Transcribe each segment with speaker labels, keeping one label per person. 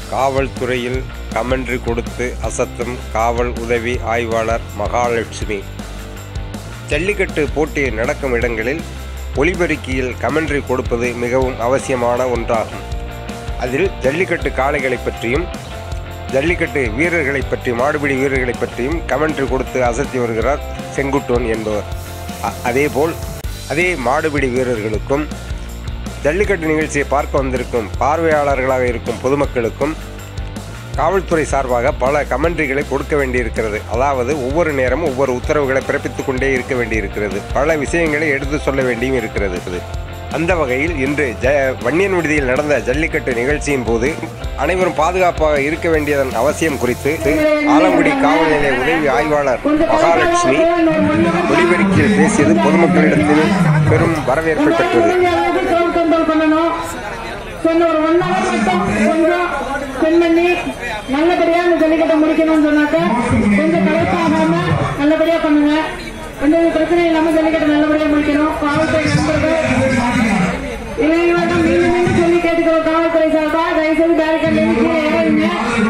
Speaker 1: காவல்துறையில் கமெண்ட்ரி கொடுத்து அசத்தும் காவல் உதவி ஆய்வாளர் மகாலட்சுமி ஜல்லிக்கட்டு போட்டி நடக்கும் இடங்களில் ஒலிபெருக்கியில் கமெண்ட்ரி கொடுப்பது மிகவும் அவசியமான ஒன்றாகும் அதில் ஜல்லிக்கட்டு காளைகளை பற்றியும் ஜல்லிக்கட்டு வீரர்களை பற்றி மாடுபிடி வீரர்களை பற்றியும் கமெண்ட்ரி கொடுத்து அசத்தி வருகிறார் செங்குட்டோன் என்பவர் அ- அதேபோல் அதே மாடுபிடி வீரர்களுக்கும் ஜல்லிக்கட்டு நிகழ்ச்சியை பார்க்க வந்திருக்கும் பார்வையாளர்களாக இருக்கும் பொதுமக்களுக்கும் காவல்துறை சார்பாக பல கமெண்ட்ரிகளை கொடுக்க வேண்டியிருக்கிறது அதாவது ஒவ்வொரு நேரமும் ஒவ்வொரு உத்தரவுகளை பிறப்பித்துக் கொண்டே இருக்க வேண்டியிருக்கிறது பல விஷயங்களை எடுத்து சொல்ல வேண்டியும் இருக்கிறது அந்த வகையில் இன்று ஜ வன்னியன் விடுதியில் நடந்த ஜல்லிக்கட்டு நிகழ்ச்சியின் போது அனைவரும் பாதுகாப்பாக இருக்க வேண்டியதன் அவசியம் குறித்து ஆலங்குடி காவல் நிலைய உதவி ஆய்வாளர் மகாலட்சுமி ஒலிபெருக்கியில் பேசியது பொதுமக்களிடத்தில் பெரும் வரவேற்பை பெற்றது
Speaker 2: கிரௌண்ட் கண்ட்ரோல் பண்ணணும் சொன்ன ஒரு ஒன் ஹவர் மட்டும் கொஞ்சம் ஸ்பெண்ட் பண்ணி நல்லபடியா இந்த ஜல்லிக்கட்டை முடிக்கணும்னு சொன்னாக்க கொஞ்சம் கரெக்டாகாம நல்லபடியா பண்ணுங்க எந்த ஒரு பிரச்சனையும் இல்லாம ஜல்லிக்கட்டை நல்லபடியா முடிக்கணும் காவல்துறை நண்பர்கள் இளைஞர்கள் மீண்டும் மீண்டும் சொல்லி கேட்டுக்கிறோம் காவல்துறை சார்பா தயவுசெய்து பேரிகேட் கீழே இறங்குங்க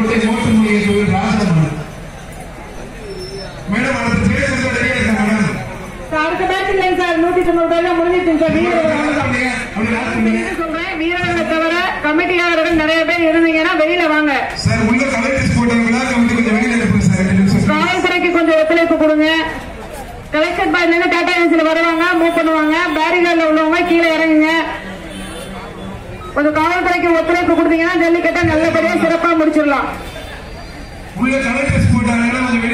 Speaker 3: மேடம் அடுத்த பேர் வந்து ரெடியா இருக்கா மேடம்
Speaker 2: அடுத்த பேட்ச் இல்லைங்க சார் நூத்தி தொண்ணூறு பேர் தான் முடிஞ்சிருச்சுங்க சார் வீரர்கள் அவ்வளவுதான்.
Speaker 3: அப்படி லாக் பண்ணுங்க
Speaker 2: என்ன சொல்றேன் வீரர்களை தவிர கமிட்டியாளர்கள் நிறைய பேர் இருந்தீங்கன்னா வெளியில வாங்க
Speaker 3: சார் உள்ள கலெக்டர்ஸ் போட்டாங்களா கமிட்டி கொஞ்சம் வெளியில அனுப்புங்க சார் ரெண்டு நிமிஷம் சார்.
Speaker 2: காவல்துறைக்கு கொஞ்சம் ஒத்துழைப்பு கொடுங்க கலெக்டர் பாய்ல இருந்து டாடா ஏஜென்சில வருவாங்க மூவ் பண்ணுவாங்க பேரிகார்ட்ல உள்ளவங்க கீழே இறங்குங்க கொஞ்சம் காவல்துறைக்கு ஒத்துழைப்பு கொடுத்தீங்கன்னா ஜல்லிக்கட்டை நல்லபடியா சிறப்பா முடிச்சிடலாம்
Speaker 3: உள்ள கலெக்டர்ஸ் போட்டாங்கன்னா கொஞ்சம்